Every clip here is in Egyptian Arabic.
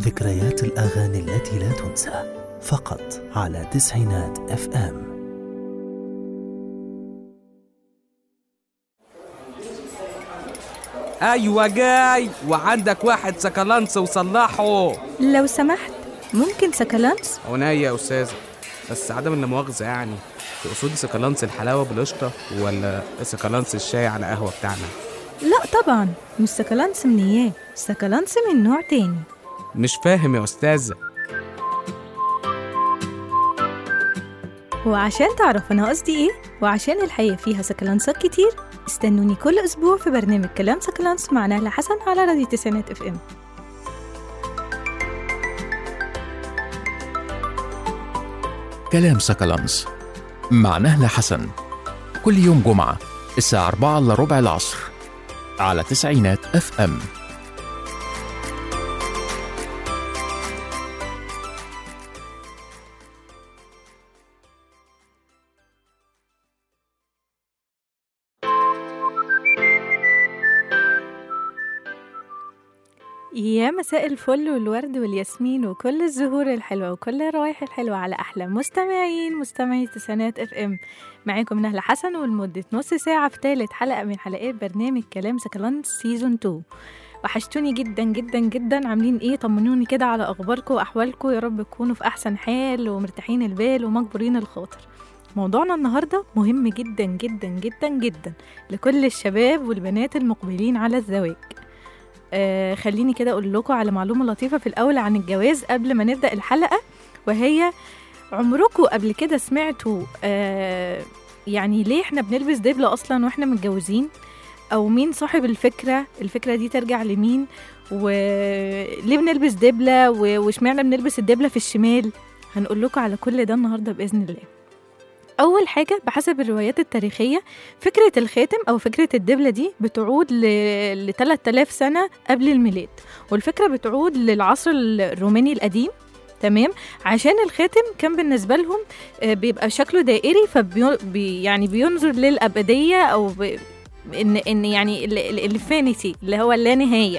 ذكريات الأغاني التي لا تنسى فقط على تسعينات اف ام ايوه جاي وعندك واحد سكالانس وصلحه لو سمحت ممكن سكالانس عناية يا استاذه بس عدم لا مؤاخذه يعني تقصدي سكالانس الحلاوه بالقشطه ولا سكالانس الشاي على قهوه بتاعنا لا طبعا مش سكالانس من اياه سكالانس من نوع تاني مش فاهم يا استاذه وعشان تعرف انا قصدي ايه وعشان الحقيقة فيها سكالانسات كتير استنوني كل اسبوع في برنامج كلام سكالانس مع نهلة حسن على راديو تسعينات اف ام كلام سكالانس مع نهلة حسن كل يوم جمعة الساعة 4 إلا ربع العصر على تسعينات اف ام يا مساء الفل والورد والياسمين وكل الزهور الحلوة وكل الروائح الحلوة على أحلى مستمعين مستمعي تسعينات اف ام معاكم نهلة حسن ولمدة نص ساعة في تالت حلقة من حلقات برنامج كلام سكالانس سيزون 2 وحشتوني جدا جدا جدا عاملين ايه طمنوني كده على اخباركم واحوالكم يا رب تكونوا في احسن حال ومرتاحين البال ومجبورين الخاطر موضوعنا النهاردة مهم جدا جدا جدا جدا لكل الشباب والبنات المقبلين على الزواج آه خليني كده اقول لكم على معلومه لطيفه في الاول عن الجواز قبل ما نبدا الحلقه وهي عمركم قبل كده سمعتوا آه يعني ليه احنا بنلبس دبله اصلا واحنا متجوزين او مين صاحب الفكره الفكره دي ترجع لمين وليه بنلبس دبله و- واشمعنى بنلبس الدبله في الشمال هنقول لكم على كل ده النهارده باذن الله أول حاجة بحسب الروايات التاريخية فكرة الخاتم أو فكرة الدبلة دي بتعود ل ل 3000 سنة قبل الميلاد والفكرة بتعود للعصر الروماني القديم تمام عشان الخاتم كان بالنسبة لهم آه، بيبقى شكله دائري فبي بي يعني بينظر للأبدية أو ب... إن إن يعني الفانيتي اللي هو اللانهاية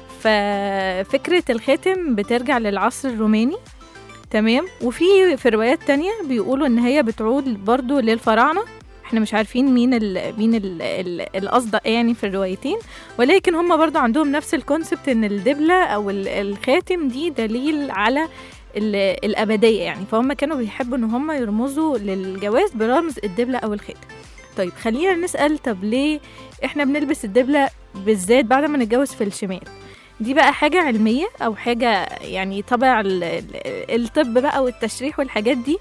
ففكرة الخاتم بترجع للعصر الروماني تمام وفي في روايات تانية بيقولوا ان هي بتعود برضو للفراعنة احنا مش عارفين مين ال مين ال ال الاصدق يعني في الروايتين ولكن هم برضو عندهم نفس الكونسبت ان الدبلة او ال- الخاتم دي دليل على ال- الابدية يعني فهم كانوا بيحبوا ان هم يرمزوا للجواز برمز الدبلة او الخاتم طيب خلينا نسأل طب ليه احنا بنلبس الدبلة بالذات بعد ما نتجوز في الشمال دي بقى حاجة علمية أو حاجة يعني طبع ال- ال- الطب بقى والتشريح والحاجات دي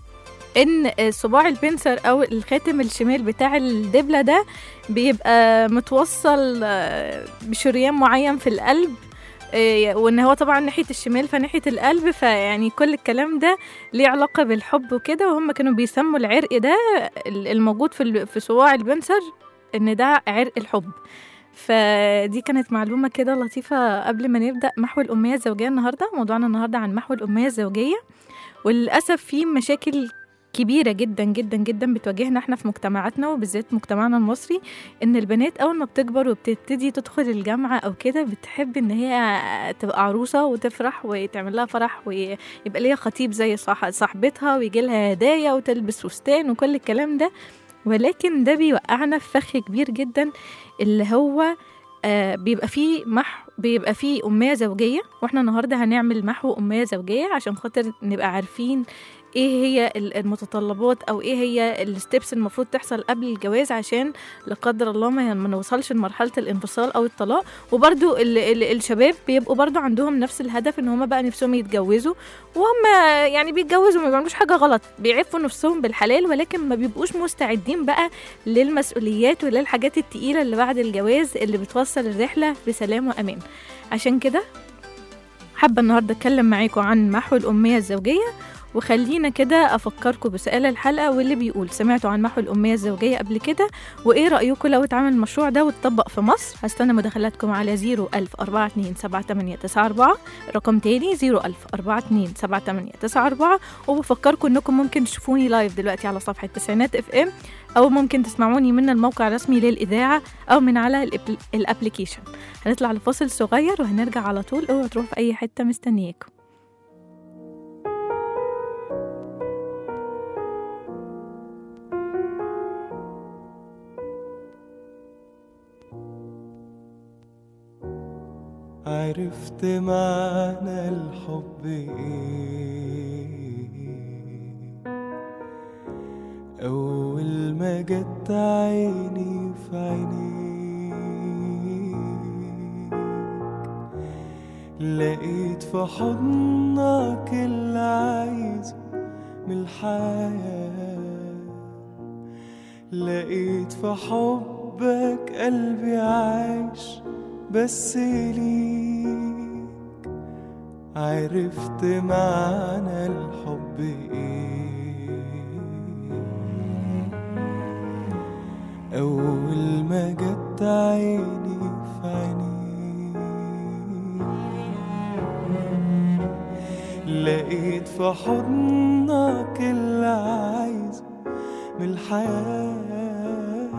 إن صباع البنسر أو الخاتم الشمال بتاع الدبلة ده بيبقى متوصل آه، بشريان معين في القلب آه، وان هو طبعا ناحيه الشمال فناحيه القلب فيعني كل الكلام ده ليه علاقه بالحب وكده وهم كانوا بيسموا العرق ده الموجود في ال- في صواع البنسر ان ده عرق الحب فدي كانت معلومة كده لطيفة قبل ما نبدأ محو الأمية الزوجية النهاردة موضوعنا النهاردة عن محو الأمية الزوجية وللأسف في مشاكل كبيرة جدا جدا جدا بتواجهنا احنا في مجتمعاتنا وبالذات مجتمعنا المصري ان البنات اول ما بتكبر وبتبتدي تدخل الجامعة او كده بتحب ان هي تبقى عروسة وتفرح ويتعمل لها فرح ويبقى ليها خطيب زي صاح- صاحبتها ويجي لها هدايا وتلبس فستان وكل الكلام ده ولكن ده بيوقعنا في فخ كبير جدا اللي هو آه بيبقى فيه محو بيبقى فيه أمية زوجية واحنا النهاردة هنعمل محو أمية زوجية عشان خاطر نبقى عارفين ايه هي ال- المتطلبات او ايه هي الستبس المفروض تحصل قبل الجواز عشان لا قدر الله ما ما نوصلش لمرحله الانفصال او الطلاق وبرده ال ال الشباب بيبقوا برده عندهم نفس الهدف ان هم بقى نفسهم يتجوزوا وهم يعني بيتجوزوا ما بيعملوش حاجه غلط بيعفوا نفسهم بالحلال ولكن ما بيبقوش مستعدين بقى للمسؤوليات وللحاجات التقيله اللي بعد الجواز اللي بتوصل الرحله بسلام وامان عشان كده حابه النهارده اتكلم معاكم عن محو الاميه الزوجيه وخلينا كده أفكركم بسؤال الحلقة واللي بيقول سمعتوا عن محو الأمية الزوجية قبل كده وإيه رأيكم لو اتعمل المشروع ده واتطبق في مصر هستنى مداخلاتكم على 010427894 رقم تاني 010427894 وبفكركم إنكم ممكن تشوفوني لايف دلوقتي على صفحة تسعينات اف ام أو ممكن تسمعوني من الموقع الرسمي للإذاعة أو من على الإبل- الأبليكيشن هنطلع لفاصل صغير وهنرجع على طول اوعوا تروحوا في أي حتة مستنياكم عرفت معنى الحب ايه أول ما جت عيني في عينيك لقيت في حضنك اللي عايزه من الحياة لقيت في حبك قلبي عايش بس ليك عرفت معنى الحب ايه أول ما جت عيني في عينيك لقيت في حضنك اللي عايزه من الحياة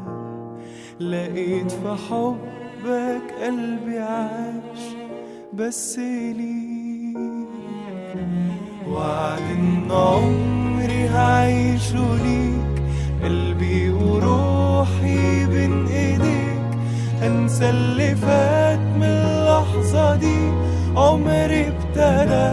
لقيت في حبك قلبي عاش بس ليك وعد ان عمري هعيشه ليك قلبي وروحي بين ايديك هنسى اللي فات من اللحظة دي عمري ابتدى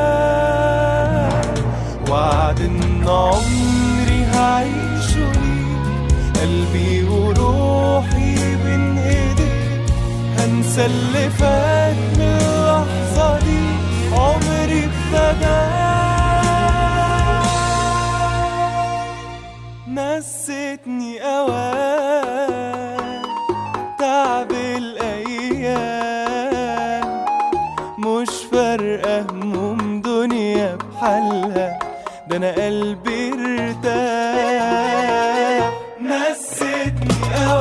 وعد ان عمري هعيشه ليك قلبي وروحي بين ايديك هنسى اللي فات من اللحظة دي عمري ابتدى نسيتني اوان تعب الايام مش فارقه هموم دنيا بحالها ده انا قلبي ارتاح نسيتني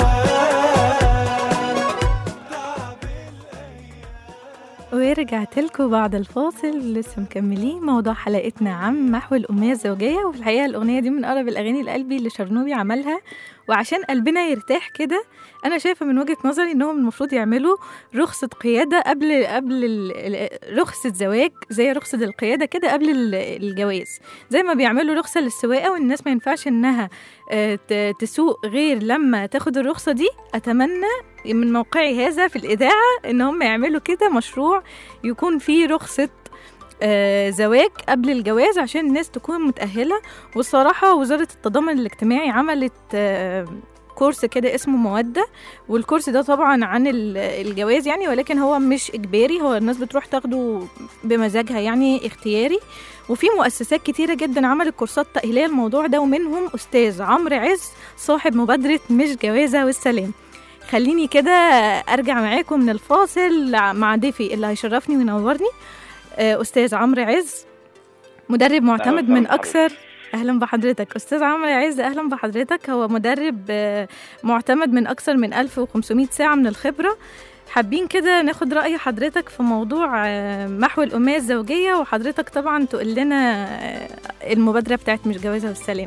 اوان تعب الايام ورجعت لكم بعد الفاصل لسه مكملين موضوع حلقتنا عن محو الأمنية الزوجية وفي الحقيقة الأغنية دي من أقرب الأغاني لقلبي اللي شرنوبي عملها وعشان قلبنا يرتاح كده أنا شايفة من وجهة نظري إنهم المفروض يعملوا رخصة قيادة قبل قبل ال- ال- رخصة زواج زي رخصة القيادة كده قبل ال- الجواز زي ما بيعملوا رخصة للسواقة والناس ما ينفعش إنها آه، ت- تسوق غير لما تاخد الرخصة دي أتمنى من موقعي هذا في الإذاعة إن هم يعملوا كده مشروع يكون فيه رخصة آه، زواج قبل الجواز عشان الناس تكون متأهلة والصراحة وزارة التضامن الاجتماعي عملت آه، كورس كده اسمه مودة والكورس ده طبعا عن ال- الجواز يعني ولكن هو مش إجباري هو الناس بتروح تاخده بمزاجها يعني اختياري وفي مؤسسات كتيرة جدا عملت كورسات تأهيلية الموضوع ده ومنهم أستاذ عمرو عز صاحب مبادرة مش جوازة والسلام خليني كده ارجع معاكم من الفاصل مع ضيفي اللي هيشرفني وينورني آه، استاذ عمرو عز مدرب معتمد وسهلا من بحضرتك. اكثر اهلا بحضرتك استاذ عمرو عز اهلا بحضرتك هو مدرب آه، معتمد من اكثر من 1500 ساعه من الخبره حابين كده ناخد رأي حضرتك في موضوع آه، محو الأمية الزوجية وحضرتك طبعا تقول لنا آه، المبادرة بتاعت مش جوازة والسلام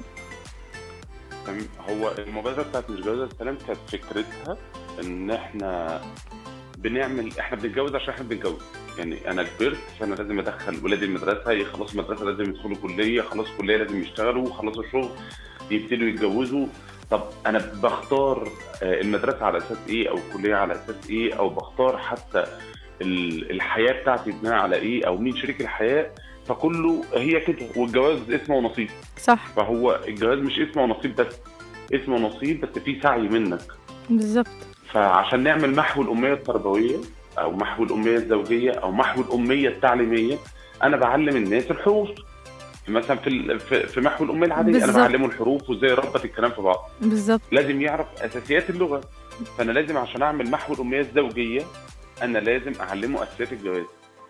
تمام هو المبادره بتاعت مش جواز السلام كانت فكرتها ان احنا بنعمل احنا بنتجوز عشان احنا بنتجوز يعني انا كبرت فانا لازم ادخل ولادي المدرسه يخلصوا مدرسه لازم يدخلوا كليه خلصوا كليه لازم يشتغلوا خلصوا شغل يبتدوا يتجوزوا طب انا بختار آه، المدرسه على اساس ايه او الكليه على اساس ايه او بختار حتى ال- الحياه بتاعتي بناء على ايه او مين شريك الحياه فكله هي كده والجواز اسمه ونصيب صح فهو الجواز مش اسمه ونصيب بس اسمه نصيب بس فيه سعي منك بالظبط فعشان نعمل محو الأمية التربوية أو محو الأمية الزوجية أو محو الأمية التعليمية أنا بعلم الناس الحروف مثلا في ال- في في محو الأمية العادية أنا بالظبط. بعلمه الحروف وإزاي يربط الكلام في بعض بالظبط لازم يعرف أساسيات اللغة فأنا لازم عشان أعمل محو الأمية الزوجية أنا لازم أعلمه أساسيات الجواز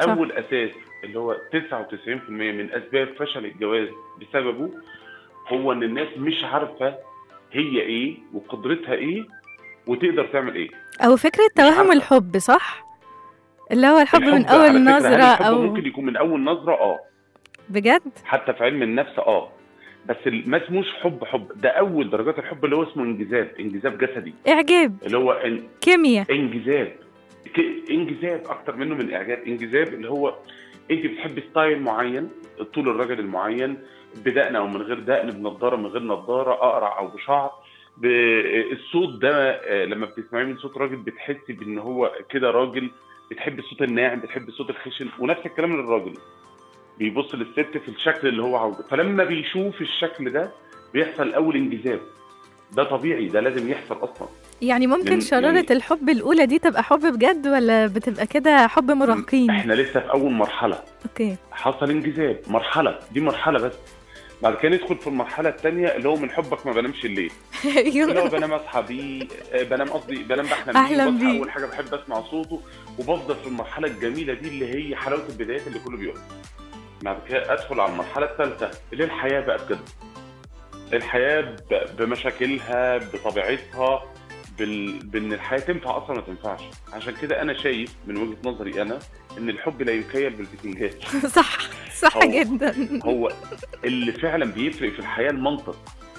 صح. اول اساس اللي هو 99% من اسباب فشل الجواز بسببه هو ان الناس مش عارفه هي ايه وقدرتها ايه وتقدر تعمل ايه او فكره توهم عارفة. الحب صح اللي هو الحب, من الحب على اول فكرة، هل نظره الحب او ممكن يكون من اول نظره اه بجد حتى في علم النفس اه بس ال- ما اسموش حب حب ده اول درجات الحب اللي هو اسمه انجذاب انجذاب جسدي اعجاب اللي هو ان كيمياء انجذاب ك- انجذاب اكتر منه من اعجاب انجذاب اللي هو انت بتحبي ستايل معين طول الراجل المعين بدقن او من غير دقن بنضاره من غير نضاره اقرع او بشعر ب- الصوت ده آه، لما بتسمعيه من صوت راجل بتحسي بان هو كده راجل بتحب الصوت الناعم بتحب الصوت الخشن ونفس الكلام للراجل بيبص للست في الشكل اللي هو عاوزه فلما بيشوف الشكل ده بيحصل اول انجذاب ده طبيعي ده لازم يحصل اصلا يعني ممكن من- شرارة يعني- الحب الأولى دي تبقى حب بجد ولا بتبقى كده حب مراهقين؟ احنا لسه في اول مرحله اوكي حصل انجذاب مرحله دي مرحله بس بعد كده ندخل في المرحله الثانيه اللي هو من حبك ما بنامش الليل اللي هو ايوه بنام اصحى بيه آه، بنام قصدي بنام بحلم أحلم بيه بيه. بصحى اول حاجه بحب اسمع صوته وبفضل في المرحله الجميله دي اللي هي حلاوه البدايات اللي كله بيقول بعد كده ادخل على المرحله الثالثه اللي هي الحياه بقى بجد الحياه ب- بمشاكلها بطبيعتها بال... بان الحياه تنفع اصلا ما تنفعش عشان كده انا شايف من وجهه نظري انا ان الحب لا يكيل بالبتنجان صح صح هو- جدا هو اللي فعلا بيفرق في الحياه المنطق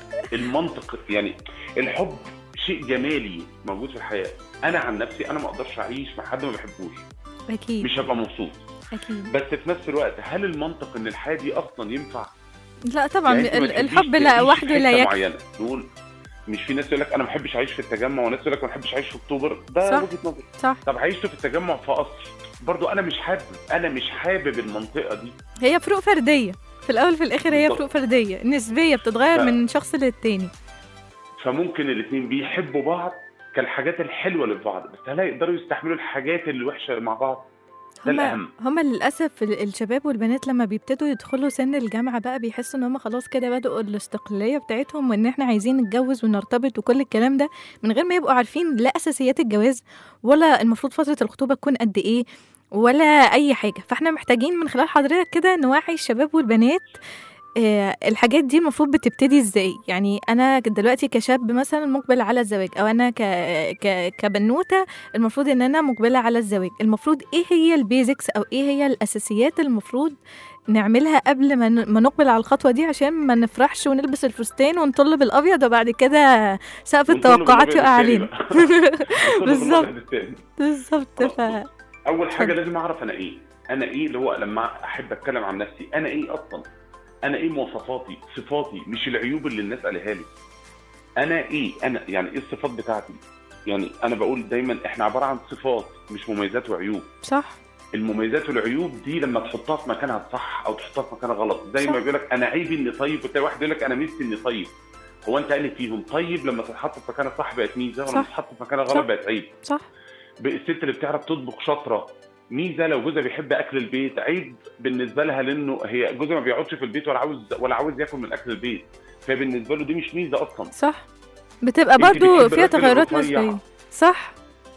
المنطق يعني الحب شيء جمالي موجود في الحياه انا عن نفسي انا ما اقدرش اعيش مع حد ما بحبوش اكيد مش هبقى مبسوط اكيد بس في نفس الوقت هل المنطق ان الحياه دي اصلا ينفع لا طبعا يعني أنت ما ال- تحبيش الحب لا تعيش في وحده لا حتة يكفي معينه نقول مش في ناس يقول لك انا ما بحبش اعيش في التجمع وناس يقول لك ما بحبش اعيش في اكتوبر ده صح. وجهه نظر صح طب عيشت في التجمع في قصر برضو انا مش حابب انا مش حابب المنطقه دي هي فروق فرديه في الاول في الاخر هي بالضبط. فروق فرديه نسبيه بتتغير ف- من شخص للتاني فممكن الاثنين بيحبوا بعض كالحاجات الحلوه اللي في بعض بس هل هيقدروا يستحملوا الحاجات الوحشه مع بعض ده هما الاهم هما للاسف ال- الشباب والبنات لما بيبتدوا يدخلوا سن الجامعه بقى بيحسوا ان هما خلاص كده بدأوا الاستقلاليه بتاعتهم وان احنا عايزين نتجوز ونرتبط وكل الكلام ده من غير ما يبقوا عارفين لا اساسيات الجواز ولا المفروض فتره الخطوبه تكون قد ايه ولا اي حاجه فاحنا محتاجين من خلال حضرتك كده نوعي الشباب والبنات آه، الحاجات دي المفروض بتبتدي ازاي يعني انا دلوقتي كشاب مثلا مقبل على الزواج او انا ك... ك... كبنوته المفروض ان انا مقبله على الزواج المفروض ايه هي البيزكس او ايه هي الاساسيات المفروض نعملها قبل ما ن- ما نقبل على الخطوه دي عشان ما نفرحش ونلبس الفستان ونطل بالابيض وبعد كده سقف ونطل التوقعات بالأبيض يقع التاني علينا بقى. ونطل بالظبط. بالأبيض التاني. بالظبط ف اول حاجه اتفضل. لازم اعرف انا ايه انا ايه اللي هو لما احب اتكلم عن نفسي انا ايه اصلا انا ايه مواصفاتي صفاتي مش العيوب اللي الناس قالها لي انا ايه انا يعني ايه الصفات بتاعتي يعني انا بقول دايما احنا عباره عن صفات مش مميزات وعيوب صح المميزات والعيوب دي لما تحطها في مكانها الصح او تحطها في مكانها غلط زي صح. ما بيقول لك انا عيبي اني طيب وتلاقي واحد يقول لك انا ميزتي اني طيب هو انت قال فيهم طيب لما تتحط في مكانها صح بقت ميزه صح. ولما تتحط في مكانها صح. غلط بقت عيب صح الست اللي بتعرف تطبخ شاطره ميزه لو جوزها بيحب اكل البيت عيب بالنسبه لها لانه هي جوزها ما بيقعدش في البيت ولا عاوز ولا عاوز ياكل من اكل البيت فبالنسبه له دي مش ميزه اصلا صح بتبقى انت برضو بتحب فيها الراجل تغيرات الرفيع. نسبيه صح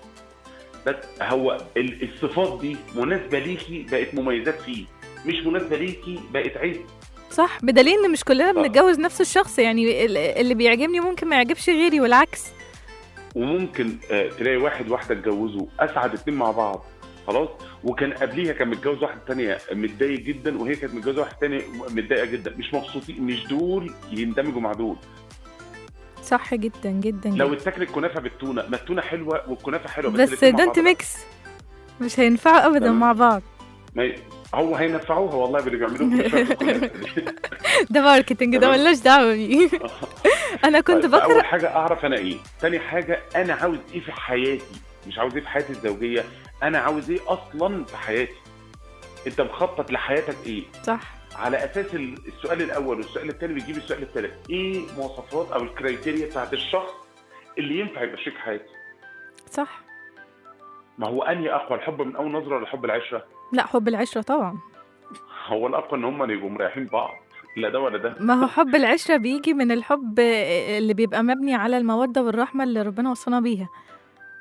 بس هو ال- الصفات دي مناسبه ليكي بقت مميزات فيه مش مناسبه ليكي بقت عيب صح بدليل ان مش كلنا صح. بنتجوز نفس الشخص يعني ال- اللي بيعجبني ممكن ما يعجبش غيري والعكس وممكن آه، تلاقي واحد واحده اتجوزوا اسعد اتنين مع بعض خلاص وكان قبليها كان متجوز واحده تانية متضايق جدا وهي كانت متجوزه واحد تاني متضايقه جدا مش مبسوطين مش دول يندمجوا مع دول صح جدا جدا, لو جداً. اتاكلت كنافه بالتونه ما التونه حلوه والكنافه حلوه بس الاتنين مع دونت بعض ميكس مش هينفعوا ابدا تمام. مع بعض ما ي- هو هينفعوها والله باللي بيعملوه كنافة بالكنافة. ده ماركتنج ده تمام. ملناش دعوه بيه انا كنت طيب، اول بقرا حاجه اعرف انا ايه تاني حاجه انا عاوز ايه في حياتي مش عاوز ايه في حياتي الزوجيه انا عاوز ايه اصلا في حياتي انت مخطط لحياتك ايه صح على اساس ال- السؤال الاول والسؤال الثاني بيجيب السؤال الثالث ايه مواصفات او الكرايتيريا بتاعت الشخص اللي ينفع يبقى شريك حياتي صح ما هو انهي اقوى الحب من اول نظره ولا حب العشره لا حب العشره طبعا هو الاقوى ان هم يبقوا مريحين بعض لا ده ولا ده ما هو حب العشره بيجي من الحب اللي بيبقى مبني على الموده والرحمه اللي ربنا وصانا بيها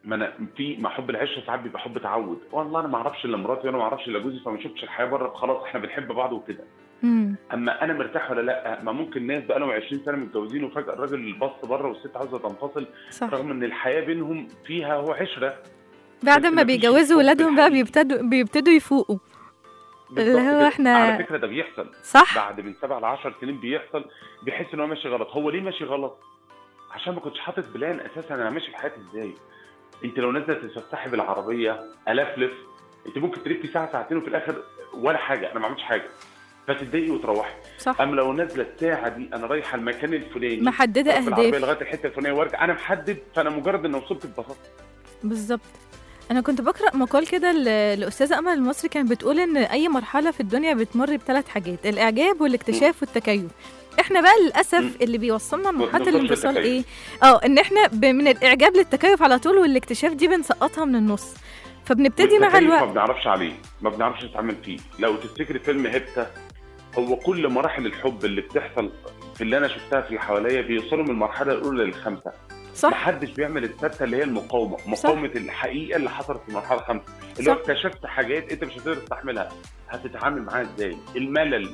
ما انا في ما حب العشره ساعات بيبقى حب تعود والله انا ما اعرفش الا مراتي وانا ما اعرفش الا جوزي فما شفتش الحياه بره خلاص احنا بنحب بعض وكده مم. اما انا مرتاح ولا لا ما ممكن ناس بقى لهم 20 سنه متجوزين وفجاه الراجل بص بره والست عاوزه تنفصل صح رغم ان الحياه بينهم فيها هو عشره بعد بس ما مفيش بيجوزوا الحب ولادهم بقى الحقيقي. بيبتدوا بيبتدوا يفوقوا اللي بالظبط هو كده. إحنا- على فكره ده بيحصل صح بعد من سبع ل 10 سنين بيحصل بيحس ان هو ماشي غلط هو ليه ماشي غلط عشان ما كنتش حاطط بلان اساسا انا ماشي في حياتي ازاي انت لو نازله تتفسحي بالعربيه الفلف انت ممكن تلفي ساعه ساعتين وفي الاخر ولا حاجه انا ما عملتش حاجه فتتضايقي وتروحي صح اما لو نازله الساعه دي انا رايحه المكان الفلاني محدده أروح بالعربيه اهداف لغايه الحته الفلانيه وارجع انا محدد فانا مجرد ان وصلت اتبسطت بالظبط انا كنت بقرا مقال كده ل- الاستاذه امل المصري كانت بتقول ان اي مرحله في الدنيا بتمر بثلاث حاجات الاعجاب والاكتشاف والتكيف احنا بقى للاسف مم. اللي بيوصلنا لمرحله بنوصل الانفصال للتكيف. ايه اه ان احنا ب- من الاعجاب للتكيف على طول والاكتشاف دي بنسقطها من النص فبنبتدي مع والتكيف الوقت ما بنعرفش عليه ما بنعرفش نتعامل فيه لو تفتكري فيلم هيبتا هو كل مراحل الحب اللي بتحصل في اللي انا شفتها في حواليا بيوصلوا من المرحله الاولى للخامسه صح محدش بيعمل الثالثه اللي هي المقاومه مقاومه الحقيقه اللي حصلت في المرحله الخامسه اللي هو صح. اكتشفت حاجات انت مش هتقدر تستحملها هتتعامل معاها ازاي الملل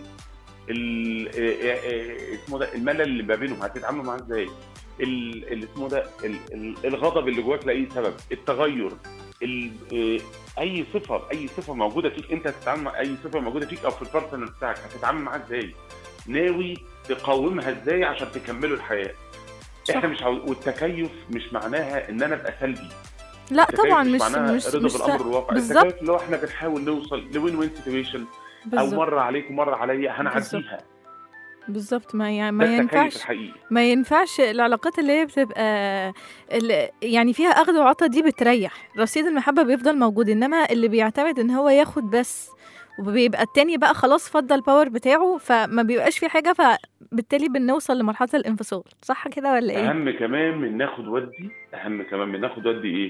ال- إيه- إيه- اسمه ده الملل اللي ما بينهم هتتعاملوا معاه ازاي ال- اللي اسمه ده ال- ال- الغضب اللي جواك لاي سبب التغير ال- إيه، اي صفه اي صفه موجوده فيك انت هتتعامل مع اي صفه موجوده فيك او في البارتنر بتاعك هتتعامل معاها ازاي ناوي تقاومها ازاي عشان تكملوا الحياه صح. احنا مش عاوز والتكيف مش معناها ان انا ابقى سلبي لا التكيف طبعا مش معناها مش رضا مش بالامر الواقع بالظبط. التكيف اللي هو احنا بنحاول نوصل لوين وين سيتويشن او بالظبط مره عليك ومره عليا هنعديها بالظبط ما يعني ده ما التكيف ينفعش الحقيقي ما ينفعش العلاقات اللي هي بتبقى اللي يعني فيها اخذ وعطا دي بتريح رصيد المحبه بيفضل موجود انما اللي بيعتمد ان هو ياخد بس وبيبقى التاني بقى خلاص فضى الباور بتاعه فما بيبقاش في حاجه فبالتالي بنوصل لمرحله الانفصال صح كده ولا ايه اهم كمان من ناخد ودي اهم كمان من ناخد ودي ايه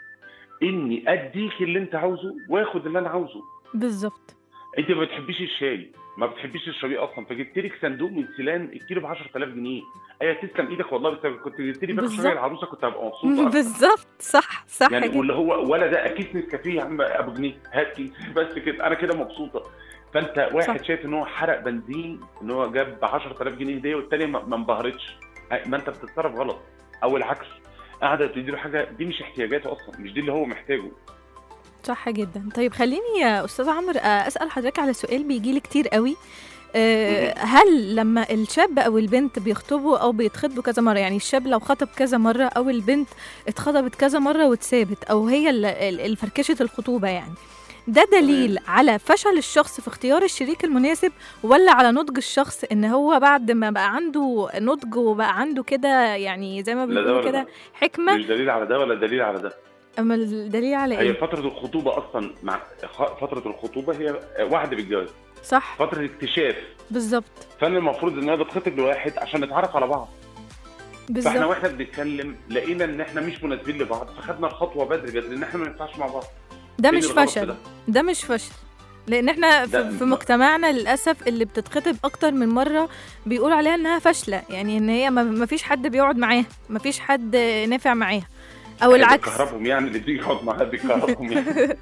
اني اديك اللي انت عاوزه واخد اللي انا عاوزه بالظبط انت ما بتحبيش الشاي ما بتحبيش تشربيه اصلا فجبت لك صندوق من سيلان الكيلو ب 10000 جنيه ايوه تسلم ايدك والله بس كنت جبت لي باكو بالظبط. شاي العروسه كنت هبقى مبسوط أكتر. بالظبط صح صح يعني كده واللي هو ولا ده اكيد نسكافيه يا عم ابو جنيه هات كيس بس كده انا كده مبسوطه فانت واحد صح. شايف ان هو حرق بنزين ان هو جاب ب 10000 جنيه هديه والتاني ما ما انبهرتش ما انت بتتصرف غلط او العكس قاعده تدي له حاجه دي مش احتياجاته اصلا مش دي اللي هو محتاجه صح جدا طيب خليني يا استاذ عمرو آه، اسال حضرتك على سؤال بيجي لي كتير قوي آه، هل لما الشاب او البنت بيخطبوا او بيتخطبوا كذا مره يعني الشاب لو خطب كذا مره او البنت اتخطبت كذا مره واتسابت او هي ال- ال- الفركشه الخطوبه يعني ده دليل على فشل الشخص في اختيار الشريك المناسب ولا على نضج الشخص ان هو بعد ما بقى عنده نضج وبقى عنده كده يعني زي ما لا ده بيقولوا ولا كده ده. حكمه مش دليل على ده ولا دليل على ده اما الدليل على هي ايه فتره الخطوبه اصلا مع خ- فتره الخطوبه هي وعد بالجواز صح فتره اكتشاف بالظبط فانا المفروض ان انا بتخطب لواحد عشان نتعرف على بعض فاحنا بالظبط واحنا بنتكلم لقينا ان احنا مش مناسبين لبعض فخدنا الخطوه بدري بدري ان احنا ما ينفعش مع بعض ده فين مش الغلط في فشل ده؟ ده مش فشل لان احنا ده في, في ما- مجتمعنا للاسف اللي بتتخطب اكتر من مره بيقول عليها انها فاشله يعني ان هي ما ما فيش حد بيقعد معاها ما فيش حد نافع معاها او العكس بتكهربهم يعني اللي بيجي يقعد معاه بيكهربهم يعني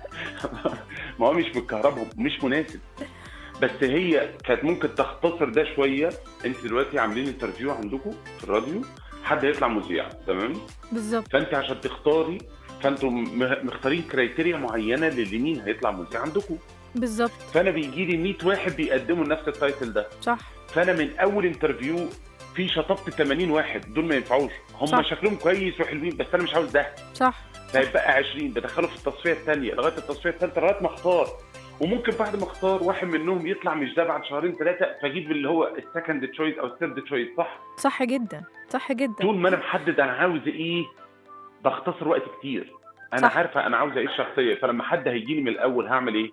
ما هو مش بتكهربهم مش مناسب بس هي كانت ممكن تختصر ده شويه انت دلوقتي عاملين انترفيو عندكم في الراديو حد هيطلع مذيع تمام بالظبط فانت عشان تختاري فانتم م- مختارين كرايتيريا معينه للي مين هيطلع مذيع عندكم بالظبط فانا بيجي لي 100 واحد بيقدموا نفس التايتل ده صح فانا من اول انترفيو في شطبت 80 واحد دول ما ينفعوش هم صح. شكلهم كويس وحلوين بس انا مش عاوز ده صح فيبقى 20 بدخله في التصفيه الثانيه لغايه التصفيه الثالثه لغايه ما اختار وممكن بعد ما اختار واحد منهم يطلع مش ده بعد شهرين ثلاثه فاجيب اللي هو السكند تشويس او الثيرد تشويس صح صح جدا صح جدا طول ما انا محدد انا عاوز ايه بختصر وقت كتير انا صح. عارفه انا عاوزه ايه الشخصيه فلما حد هيجي لي من الاول هعمل ايه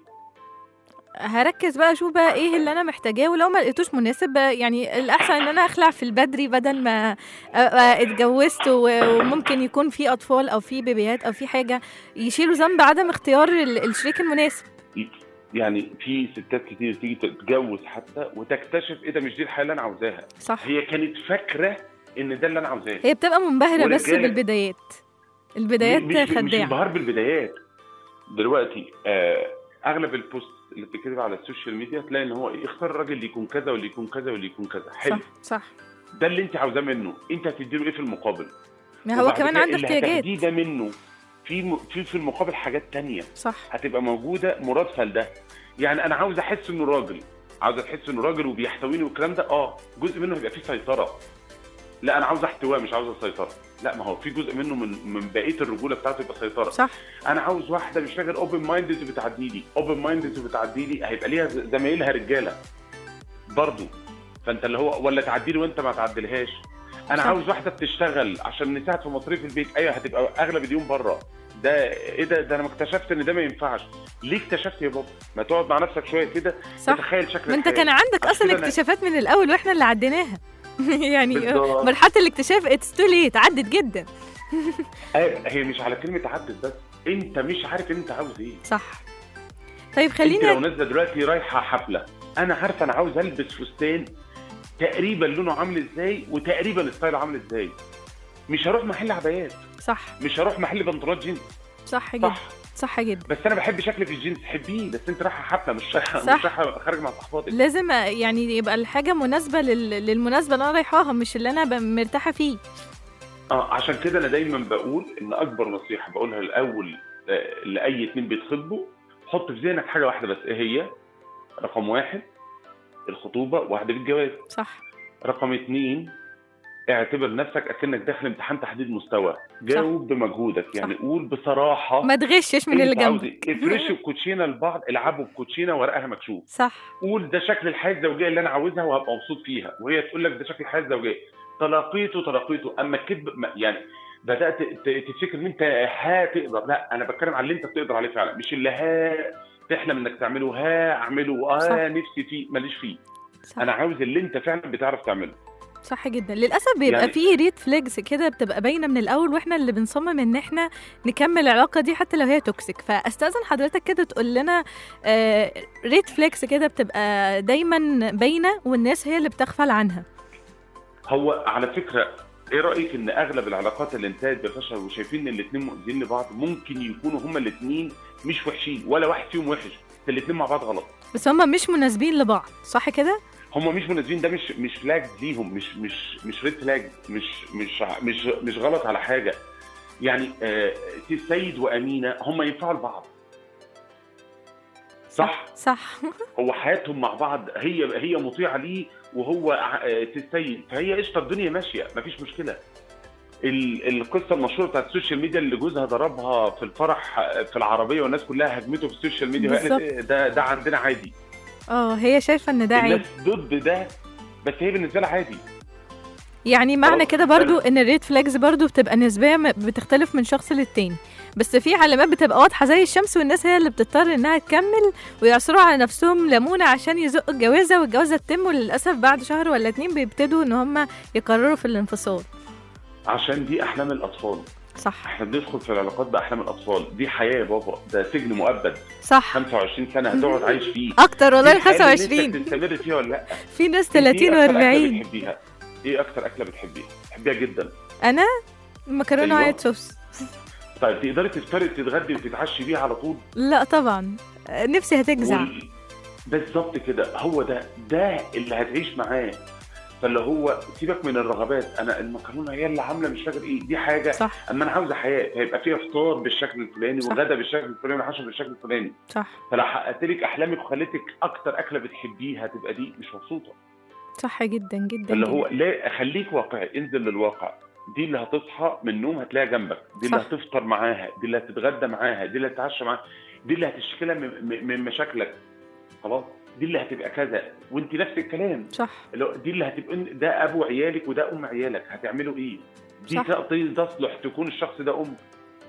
هركز بقى اشوف بقى ايه اللي انا محتاجاه ولو ما لقيتوش مناسب بقى يعني الاحسن ان انا اخلع في البدري بدل ما ابقى اتجوزت و- وممكن يكون في اطفال او في بيبيات او في حاجه يشيلوا ذنب عدم اختيار ال- الشريك المناسب يعني في ستات كتير تيجي تتجوز حتى وتكتشف ايه ده مش دي الحياه اللي انا عاوزاها صح هي كانت فاكره ان ده اللي انا عاوزاه هي بتبقى منبهره بس ورجالة. بالبدايات البدايات مش مش خداعه انبهار بالبدايات دلوقتي آه اغلب البوست اللي بتكتب على السوشيال ميديا تلاقي ان هو إيه، اختار الراجل اللي يكون كذا واللي يكون كذا واللي يكون كذا حلو صح صح ده اللي انت عاوزاه منه انت هتديله ايه في المقابل ما هو وبعد كمان كده عنده اللي احتياجات هتاخديه ده منه في م... في في المقابل حاجات تانية صح هتبقى موجوده مرادفه لده يعني انا عاوز احس انه راجل عاوز احس انه راجل وبيحتويني والكلام ده اه جزء منه هيبقى فيه سيطره لا انا عاوز احتواء مش عاوز السيطره لا ما هو في جزء منه من من بقيه الرجوله بتاعته يبقى سيطره صح انا عاوز واحده مش راجل اوبن مايندد وبتعدي لي اوبن مايندد وبتعدي لي هيبقى ليها ز- زمايلها رجاله برضه فانت اللي هو ولا تعدي لي وانت ما تعدلهاش انا صح. عاوز واحده بتشتغل عشان نساعد في مصاريف البيت ايوه هتبقى اغلب اليوم بره ده ايه ده ده انا ما اكتشفت ان ده ما ينفعش ليه اكتشفت يا بابا ما تقعد مع نفسك شويه كده صح وتخيل شكل ما انت الحياة. كان عندك عشان اصلا كده أنا- اكتشافات من الاول واحنا اللي عديناها يعني بالظبط. مرحله الاكتشاف اتس تو ليت عدت جدا أيوة، هي مش على كلمه عدت بس انت مش عارف انت عاوز ايه صح طيب انت لو خلينا نازله دلوقتي رايحه حفله انا عارفه انا عاوز البس فستان تقريبا لونه عامل ازاي وتقريبا ستايله عامل ازاي مش هروح محل عبايات صح مش هروح محل بنطلونات جينز صح جدا صح صح جدا بس انا بحب شكلي في الجينز حبيه بس انت رايحه حفله مش رايحه صح. مش رايحه خارج مع صحباتك لازم يعني يبقى الحاجه مناسبه لل... للمناسبه اللي انا رايحاها مش اللي انا ب- مرتاحه فيه اه عشان كده انا دايما بقول ان اكبر نصيحه بقولها الاول آه، لاي اتنين بيتخطبوا حط في ذهنك حاجه واحده بس ايه هي رقم واحد الخطوبه واحده بالجواز صح رقم اتنين اعتبر نفسك اكنك داخل امتحان تحديد مستوى جاوب بمجهودك يعني صح. قول بصراحه ما تغشش من اللي انت عاوز جنبك ايه افرشوا الكوتشينه لبعض العبوا بكوتشينه ورقها مكشوف صح قول ده شكل الحياه الزوجيه اللي انا عاوزها وهبقى مبسوط فيها وهي تقول لك ده شكل الحياه الزوجيه تلاقيته تلاقيته اما الكذب ما- يعني بدات ت- تفتكر ان انت هتقدر لا انا بتكلم على اللي انت بتقدر عليه فعلا مش اللي ها تحلم انك تعمله ها اعمله صح. اه نفسي فيه ماليش فيه صح انا عاوز اللي انت فعلا بتعرف تعمله صح جدا للاسف بيبقى يعني- فيه ريد فليجز كده بتبقى باينه من الاول واحنا اللي بنصمم ان احنا نكمل العلاقه دي حتى لو هي توكسيك فاستاذن حضرتك كده تقول لنا ريد فليكس كده بتبقى دايما باينه والناس هي اللي بتغفل عنها هو على فكره ايه رايك ان اغلب العلاقات اللي انتهت بفشل وشايفين ان الاثنين مؤذيين لبعض ممكن يكونوا هما الاثنين مش وحشين ولا واحد فيهم وحش الاثنين مع بعض غلط بس هم مش مناسبين لبعض صح كده هما مش مناسبين ده مش مش فلاج ليهم مش مش مش ريد فلاج مش مش مش مش غلط على حاجه يعني آه سيد وامينه هما ينفعوا لبعض صح صح هو حياتهم مع بعض هي هي مطيعه ليه وهو آه، السيد فهي قشطه الدنيا ماشيه مفيش مشكله ال- القصه المشهوره بتاعت السوشيال ميديا اللي جوزها ضربها في الفرح آه، في العربيه والناس كلها هجمته في السوشيال ميديا وقالت بالظبط. إيه ده ده عندنا عادي اه هي شايفه ان ده عيب الناس ضد ده بس هي بالنسبه لها عادي يعني معنى خلاص، كده برضو ان الريد فلاجز برضو بتبقى نسبيا م- بتختلف من شخص للتاني بس في علامات بتبقى واضحه زي الشمس والناس هي اللي بتضطر انها تكمل ويعصروا على نفسهم ليمونه عشان يزقوا الجوازه والجوازه تتم وللاسف بعد شهر ولا اتنين بيبتدوا ان هم يقرروا في الانفصال عشان دي احلام الاطفال صح احنا بندخل في العلاقات باحلام الاطفال دي حياه يا بابا ده سجن مؤبد صح 25 سنه هتقعد عايش فيه اكتر والله دي ال الحياة اللي نفسك 25 تستمر فيها ولا لا في ناس انت 30 ايه أكتر أكلة و40 بتحبيها ايه اكتر اكله بتحبيها بتحبيها جدا انا مكرونه أيوة. وايت صوص طيب تقدري تفطري تتغدي وتتعشي بيها على طول لا طبعا نفسي هتجزع وال- بالظبط كده هو ده ده اللي هتعيش معاه فاللي هو سيبك من الرغبات انا المكرونه هي اللي عامله مش فاكر ايه دي حاجه صح اما انا عاوزه حياه هيبقى فيها فطار بالشكل الفلاني صح. وغدا بالشكل الفلاني وعشاء بالشكل الفلاني صح فلو حققت لك احلامك وخليتك اكتر اكله بتحبيها تبقى دي مش مبسوطه صح جدا جدا فاللي جداً. هو لا خليك واقعي انزل للواقع دي اللي هتصحى من النوم هتلاقيها جنبك دي اللي صح. هتفطر معاها دي اللي هتتغدى معاها دي اللي هتتعشى معاها دي اللي هتشتكي لها من, من- من مشاكلك خلاص دي اللي هتبقى كذا وانت نفس الكلام صح اللي هو دي اللي هتبقى ده ابو عيالك وده ام عيالك هتعملوا ايه دي صح. تقضي تصلح تكون الشخص ده ام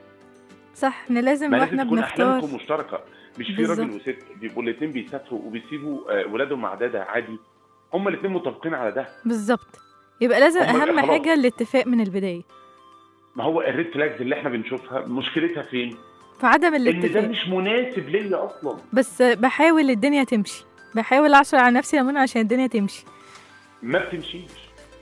صح احنا لازم ما واحنا لازم تكون بنختار احلامكم مشتركه مش في راجل بالظبط. وست بيبقوا الاثنين بيسافروا وبيسيبوا آه، ولادهم مع دادا عادي هما الاثنين متفقين على ده بالظبط يبقى لازم هما اهم خلاص. حاجه الاتفاق من البدايه ما هو الريد فلاجز اللي احنا بنشوفها مشكلتها فين؟ فعدم ان ده الاتفاق مش مناسب ليا اصلا بس بحاول الدنيا تمشي بحاول اعصر على نفسي ليمون عشان الدنيا تمشي ما بتمشيش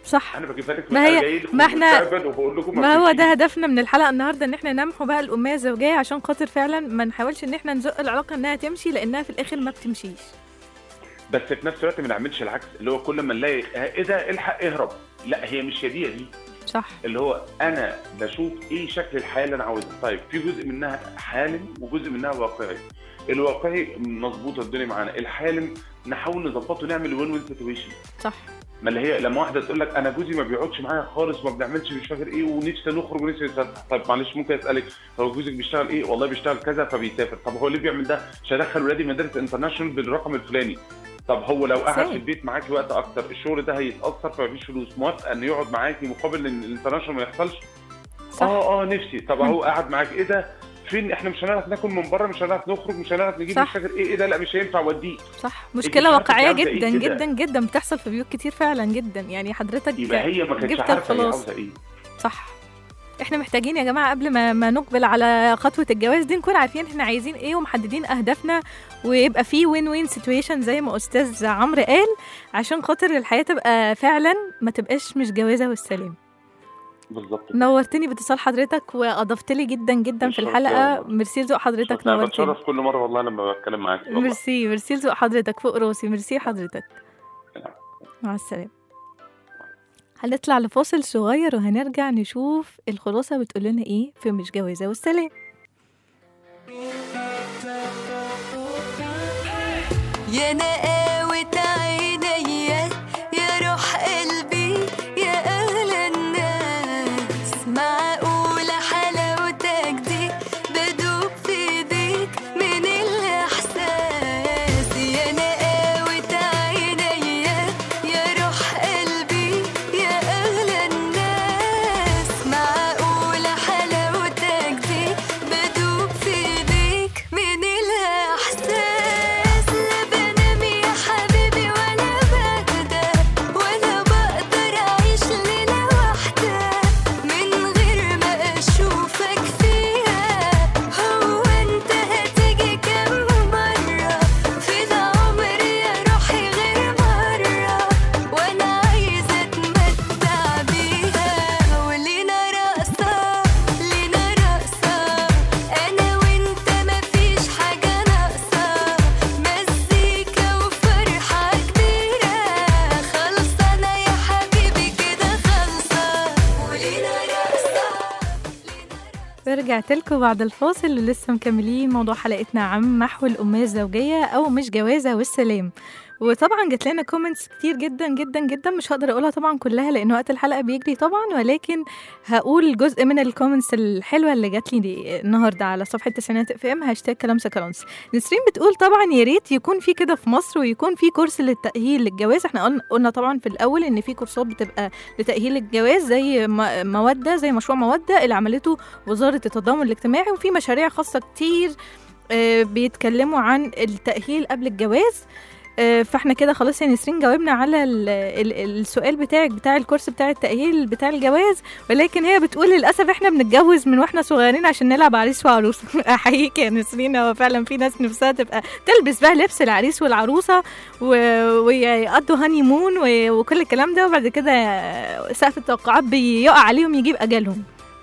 صح انا بجيبها لك ما أنا هي- جاي لكم ما إحنا- المستقبل وبقول لكم ما هو تمشيش. ده هدفنا من الحلقه النهارده ان احنا نمحو بقى الاميه الزوجيه عشان خاطر فعلا ما نحاولش ان احنا نزق العلاقه انها تمشي لانها في الاخر ما بتمشيش بس في نفس الوقت ما نعملش العكس اللي هو كل ما نلاقي آه، ايه ده الحق اهرب لا هي مش هي دي دي صح اللي هو انا بشوف ايه شكل الحياه اللي انا عاوزها طيب في جزء منها حالم وجزء منها واقعي الواقعي مظبوطه الدنيا معانا الحالم نحاول نظبطه نعمل وين وين سيتويشن صح ما اللي هي لما واحده تقول لك انا جوزي ما بيقعدش معايا خالص وما بنعملش مش فاكر ايه ونفسي نخرج ونفسي نسافر طب معلش ممكن اسالك هو جوزك بيشتغل ايه والله بيشتغل كذا فبيسافر طب هو ليه بيعمل ده عشان ادخل ولادي مدارس انترناشونال بالرقم الفلاني طب هو لو قعد إزاي؟ في البيت معاكي وقت اكتر الشغل ده هيتاثر فمفيش فلوس موافقه انه يقعد معاكي مقابل ان الانترناشونال ما يحصلش صح اه اه نفسي طب اهو قاعد معاك ايه ده فين احنا مش هنعرف ناكل من بره مش هنعرف نخرج مش هنعرف نجيب صح. مش فاكر ايه ايه ده لا مش هينفع اوديه صح مش مشكله عارفة واقعيه تعمل إيه جدا كده. جدا جدا بتحصل في بيوت كتير فعلا جدا يعني حضرتك يبقى هي ما كانتش جبت عارفه هي الخلاص. عاوزه ايه صح احنا محتاجين يا جماعه قبل ما ما نقبل على خطوه الجواز دي نكون عارفين احنا عايزين ايه ومحددين اهدافنا ويبقى في وين وين سيتويشن زي ما استاذ عمرو قال عشان خاطر الحياه تبقى فعلا ما تبقاش مش جوازه والسلام بالظبط نورتني باتصال حضرتك واضفت لي جدا جدا في بالشرف الحلقه والله. ميرسي لذوق حضرتك انا نورتني بتشرف كل مره والله لما بتكلم معاك والله ميرسي ميرسي لذوق حضرتك فوق راسي ميرسي حضرتك مع السلامة هنطلع لفاصل صغير وهنرجع نشوف الخلاصة بتقول لنا ايه في مش جوازة والسلام يا نقاوة عينيا يا روح قلبي يا أغلى الناس معقولة حلاوتك دي بدوب في ايديك من الإحساس يا نقاوة عينيا يا روح قلبي يا أغلى الناس معقولة حلاوتك دي بدوب في ايديك من الإحساس لا بنام يا حبيبي ولا بهدى ولا بقدر أعيش ليلة واحدة من غير ما أشوفك فيها هو أنت هتيجي كم مرة في العمر يا روحي غير مرة وأنا عايزة أتمتع بيها ولينا رقصة لينا رقصة أنا وأنت مفيش حاجة ناقصة مزيكا وفرحة كبيرة خلصانة يا حبيبي كده خلصة ولينا رقصة ورجعت لكم بعد الفاصل ولسه مكملين موضوع حلقتنا عن محو الأمية الزوجية أو مش جوازة والسلام وطبعا جات لنا كومنتس كتير جدا جدا جدا مش هقدر اقولها طبعا كلها لان وقت الحلقه بيجري طبعا ولكن هقول جزء من الكومنتس الحلوه اللي جات لي دي النهارده على صفحه تسعينات اف ام هاشتاج كلام سكالونس نسرين بتقول طبعا يا ريت يكون في كده في مصر ويكون في كورس للتاهيل للجواز احنا قلنا قلنا طبعا في الاول ان في كورسات بتبقى لتاهيل الجواز زي م- موده زي مشروع موده اللي عملته وزاره التضامن الاجتماعي وفي مشاريع خاصه كتير آه، بيتكلموا عن التاهيل قبل الجواز آه، فاحنا كده خلاص يا نسرين جاوبنا على ال ال السؤال بتاعك بتاع الكورس بتاع التأهيل بتاع الجواز ولكن هي بتقول للأسف احنا بنتجوز من واحنا صغيرين عشان نلعب عريس وعروسة أحييك يا نسرين هو فعلا في ناس نفسها تبقى تلبس بقى لبس العريس والعروسة و- ويقضوا هاني مون و- وكل الكلام ده وبعد كده سقف التوقعات بيقع عليهم يجيب أجلهم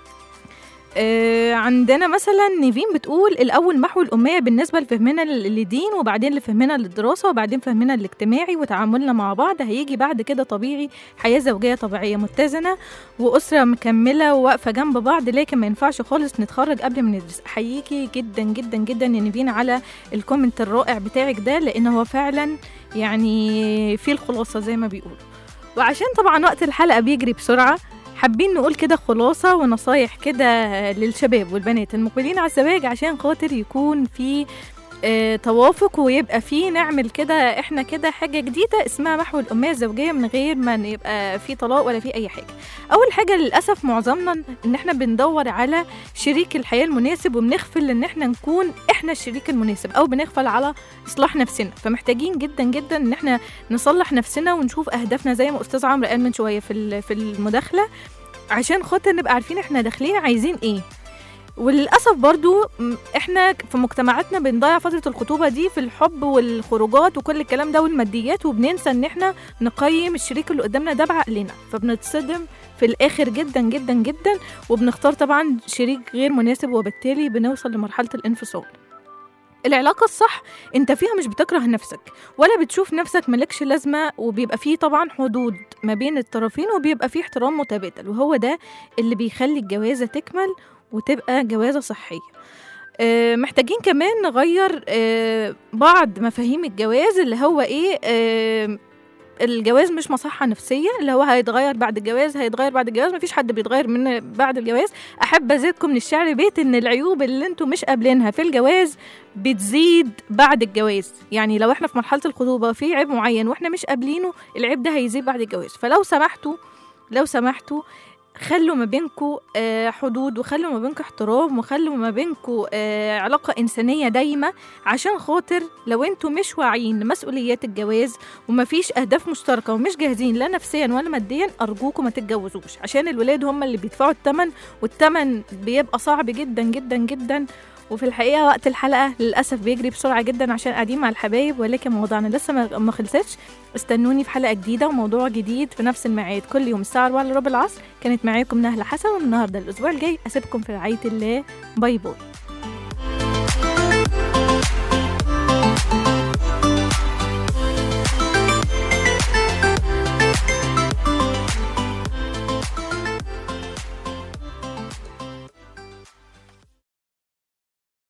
آه، عندنا مثلا نيفين بتقول الاول محو الاميه بالنسبه لفهمنا لل- للدين وبعدين لفهمنا للدراسه وبعدين فهمنا الاجتماعي وتعاملنا مع بعض هيجي بعد كده طبيعي حياه زوجيه طبيعيه متزنه واسره مكمله وواقفه جنب بعض لكن ما ينفعش خالص نتخرج قبل ما ندرس احييكي جدا جدا جدا يا نيفين على الكومنت الرائع بتاعك ده لان هو فعلا يعني في الخلاصه زي ما بيقولوا وعشان طبعا وقت الحلقه بيجري بسرعه حابين نقول كده خلاصة ونصايح كده للشباب والبنات المقبلين على الزواج عشان خاطر يكون في آه، توافق ويبقى فيه نعمل كده احنا كده حاجة جديدة اسمها محو الأمية الزوجية من غير ما يبقى في طلاق ولا في أي حاجة أول حاجة للأسف معظمنا إن احنا بندور على شريك الحياة المناسب وبنغفل إن احنا نكون احنا الشريك المناسب أو بنغفل على إصلاح نفسنا فمحتاجين جدا جدا إن احنا نصلح نفسنا ونشوف أهدافنا زي ما أستاذ عمرو قال من شوية في ال- في المداخلة عشان خاطر نبقى عارفين احنا داخلين عايزين ايه وللاسف برضو م- احنا في مجتمعاتنا بنضيع فتره الخطوبه دي في الحب والخروجات وكل الكلام ده والماديات وبننسى ان احنا نقيم الشريك اللي قدامنا ده بعقلنا فبنتصدم في الاخر جدا جدا جدا وبنختار طبعا شريك غير مناسب وبالتالي بنوصل لمرحله الانفصال العلاقة الصح انت فيها مش بتكره نفسك ولا بتشوف نفسك ملكش لازمة وبيبقى فيه طبعا حدود ما بين الطرفين وبيبقى فيه احترام متبادل وهو ده اللي بيخلي الجوازة تكمل وتبقى جوازة صحية آه، محتاجين كمان نغير آه، بعض مفاهيم الجواز اللي هو ايه آه، الجواز مش مصحة نفسية اللي هو هيتغير بعد الجواز هيتغير بعد الجواز مفيش حد بيتغير من بعد الجواز أحب أزيدكم من الشعر بيت إن العيوب اللي انتوا مش قابلينها في الجواز بتزيد بعد الجواز يعني لو احنا في مرحلة الخطوبة في عيب معين واحنا مش قابلينه العيب ده هيزيد بعد الجواز فلو سمحتوا لو سمحتوا خلوا ما بينكوا آه، حدود وخلوا ما بينكوا احترام وخلوا ما بينكوا آه، علاقة إنسانية دايمة عشان خاطر لو انتوا مش واعيين لمسؤوليات الجواز ومفيش أهداف مشتركة ومش جاهزين لا نفسيا ولا ماديا أرجوكم ما تتجوزوش عشان الولاد هم اللي بيدفعوا الثمن والثمن بيبقى صعب جدا جدا جدا وفي الحقيقة وقت الحلقة للأسف بيجري بسرعة جدا عشان قاعدين مع الحبايب ولكن موضوعنا لسه ما ما خلصتش استنوني في حلقة جديدة وموضوع جديد في نفس الميعاد كل يوم الساعة 4 الا ربع العصر كانت معاكم نهلة حسن والنهاردة الأسبوع الجاي أسيبكم في رعاية الله باي باي